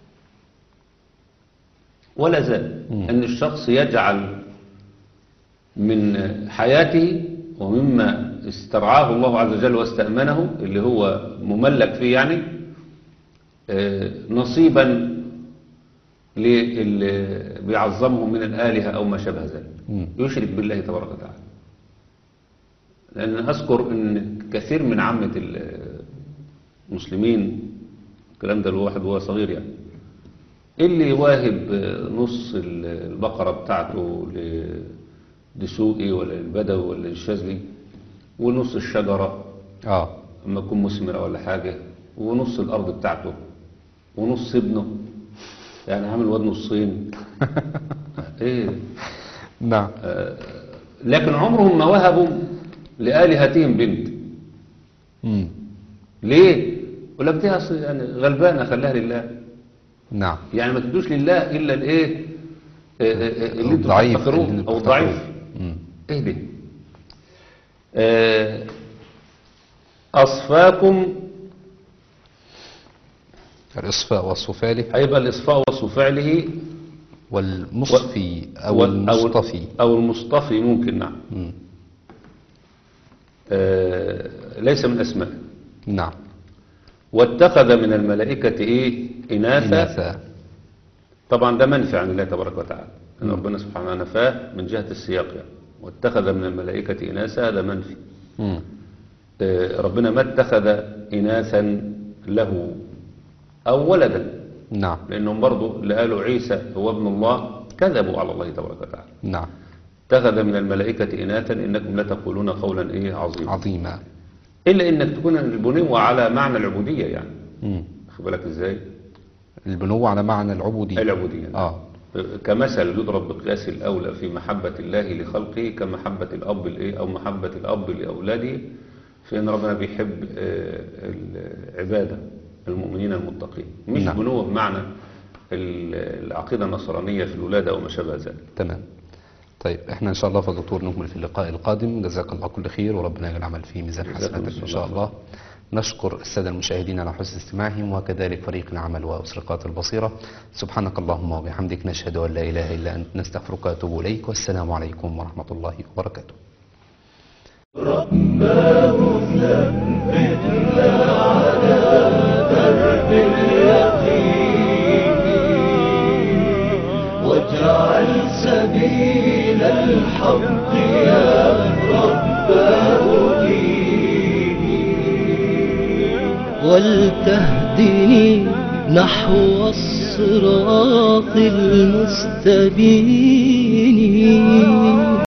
S3: ولا زال
S2: مم.
S3: ان الشخص يجعل من حياته ومما استرعاه الله عز وجل واستأمنه اللي هو مملك فيه يعني آه، نصيبا للي بيعظمهم من الآلهة أو ما شابه ذلك
S2: مم.
S3: يشرك بالله تبارك وتعالى لأن أذكر أن كثير من عامة المسلمين الكلام ده الواحد وهو صغير يعني اللي واهب نص البقرة بتاعته لدسوقي ولا البدوي ولا الشاذلي ونص الشجرة
S2: اه
S3: لما تكون مثمرة ولا حاجة ونص الأرض بتاعته ونص ابنه يعني عامل واد نصين ايه
S2: نعم
S3: لكن عمرهم ما وهبوا لآلهتهم بنت
S2: مم.
S3: ليه؟ يقول لك دي أصل يعني غلبانة خليها لله
S2: نعم
S3: يعني ما تدوش لله إلا الإيه؟ آه، آه، آه، اللي انتوا
S2: الضعيف
S3: بتفتخروه
S2: اللي
S3: أو
S2: بتفتخروه.
S3: الضعيف
S2: مم.
S3: إيه ده؟ آه، أصفاكم
S2: الإصفاء والصفالي
S3: هيبقى الإصفاء وصف فعله
S2: والمصفي أو
S3: و-
S2: المصطفي
S3: أو المصطفي ممكن نعم
S2: مم.
S3: آه، ليس من أسماء
S2: نعم
S3: واتخذ من الملائكة إيه إناثا
S2: إناثا
S3: طبعا ده منفي عن الله تبارك وتعالى أن ربنا سبحانه نفاه من جهة السياق يعني واتخذ من الملائكة إناثا هذا منفي
S2: مم.
S3: آه، ربنا ما اتخذ إناثا له أو ولدا
S2: نعم
S3: لأنهم برضو اللي قالوا عيسى هو ابن الله كذبوا على الله تبارك وتعالى
S2: نعم
S3: اتخذ من الملائكة إناثا إنكم لتقولون قولا إيه عظيما
S2: عظيما
S3: إلا إنك تكون البنوة على معنى العبودية يعني
S2: مم.
S3: خد بالك إزاي
S2: البنوة على معنى العبودية
S3: العبودية
S2: اه
S3: كمثل يضرب بقياس الأولى في محبة الله لخلقه كمحبة الأب لإيه أو محبة الأب لأولاده في أن ربنا بيحب آه، العبادة المؤمنين المتقين مش
S2: نعم.
S3: بنوة بمعنى ال- العقيدة النصرانية في الولادة أو ما شابه ذلك
S2: تمام طيب احنا ان شاء الله فضل دكتور نكمل في اللقاء القادم جزاك الله كل خير وربنا يجعل العمل في ميزان
S3: جزاكم
S2: حسناتك ان
S3: الله
S2: شاء الله نشكر السادة المشاهدين على حسن استماعهم وكذلك فريق العمل وأسرقات البصيرة سبحانك اللهم وبحمدك نشهد أن لا إله إلا أنت نستغفرك ونتوب إليك والسلام عليكم ورحمة الله وبركاته
S1: واجعل سبيل الحق يا رب أديني ولتهدني نحو الصراط المستبين